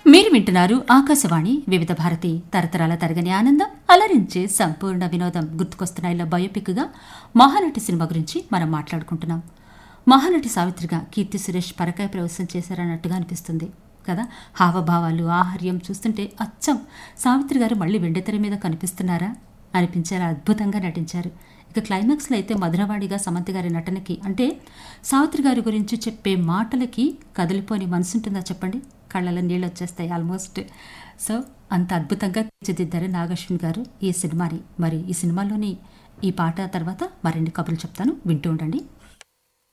మీరు వింటున్నారు ఆకాశవాణి వివిధ భారతి తరతరాల తరగని ఆనందం అలరించే సంపూర్ణ వినోదం గుర్తుకొస్తున్నాయిలో బయోపిక్గా మహానటి సినిమా గురించి మనం మాట్లాడుకుంటున్నాం మహానటి సావిత్రిగా కీర్తి సురేష్ పరకాయ ప్రవేశం చేశారన్నట్టుగా అనిపిస్తుంది కదా హావభావాలు ఆహార్యం చూస్తుంటే అచ్చం సావిత్రి గారు మళ్ళీ వెండితెర మీద కనిపిస్తున్నారా అనిపించేలా అద్భుతంగా నటించారు ఇక క్లైమాక్స్లో అయితే మధురవాడిగా సమంతి గారి నటనకి అంటే సావిత్రి గారి గురించి చెప్పే మాటలకి కదిలిపోని మనసుంటుందా చెప్పండి కళ్ళలో నీళ్ళు వచ్చేస్తాయి ఆల్మోస్ట్ సో అంత అద్భుతంగా తీర్చిదిద్దారు నాగశ్విన్ గారు ఈ సినిమాని మరి ఈ సినిమాలోని ఈ పాట తర్వాత మరిన్ని కబుర్లు చెప్తాను వింటూ ఉండండి